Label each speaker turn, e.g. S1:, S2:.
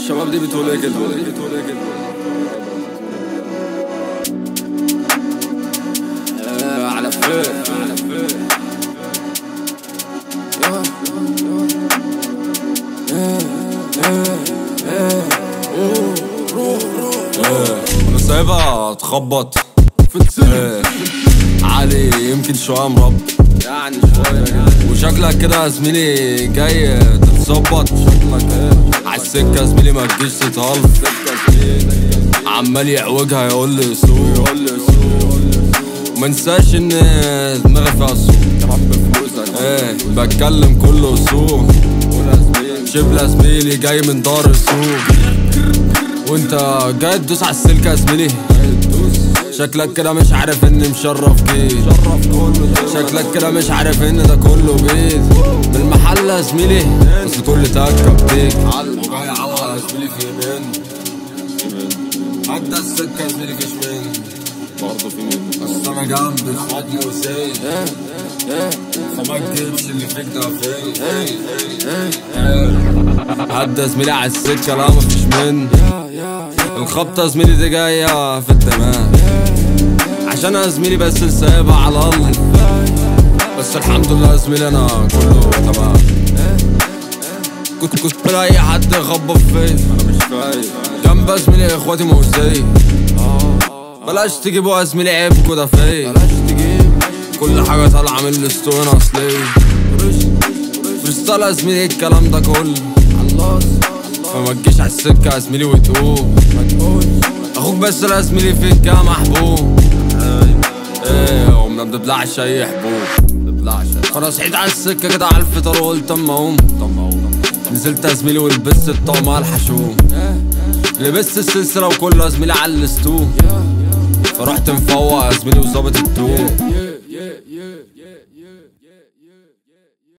S1: الشباب دي بتقول ايه كده بتقول ايه كده آه، على فين على فين انا سايبها تخبط في السن علي يمكن شويه مربط يعني شويه وشكلك كده يا زميلي جاي تتظبط شكلك ايه عالسكه يا زميلي ما تجيش تتهلط عمال يعوجها يقول لي سوق يقول لي سوق منساش ان دماغي فيها سوق ايه بتكلم كله سوق شبل يا زميلي جاي من دار السوق وانت جاي تدوس على السلك يا زميلي شكلك كده مش عارف اني مشرف جيت شكلك كده مش عارف ان ده كله بيت من المحل يا زميلي بس كل تكه بتيك وجاي عوض يا زميلي في يمين عدى السكه يا زميلي في شمال برضه في مين بس انا جنبي خدني وسيل فما تجيبش اللي فيك ده فين عدى يا زميلي على السكه لا مفيش من الخبطه يا زميلي دي جايه في الدماغ عشان يا زميلي بس سايبها على الله بس الحمد لله يا زميلي انا كله تمام كنت كنت بلاقي حد يخبط فيا انا مش فايق جنب يا زميلي اخواتي مؤذية بلاش تجيبوا يا زميلي عيبكوا ده فيا كل حاجة طالعة من الاسطوانة اصلية فريستايل يا زميلي الكلام ده كله فما تجيش على السكة يا زميلي وتقول اخوك بس يا زميلي فيك يا محبوب ايه وما بتبلعش اي حبوب فانا صحيت على السكة كده على الفطار وقلت اما اقوم نزلت يا زميلي ولبست الطقم على الحشوم لبست السلسلة وكله يا زميلي على الستوم فرحت مفوق يا زميلي وظابط التوم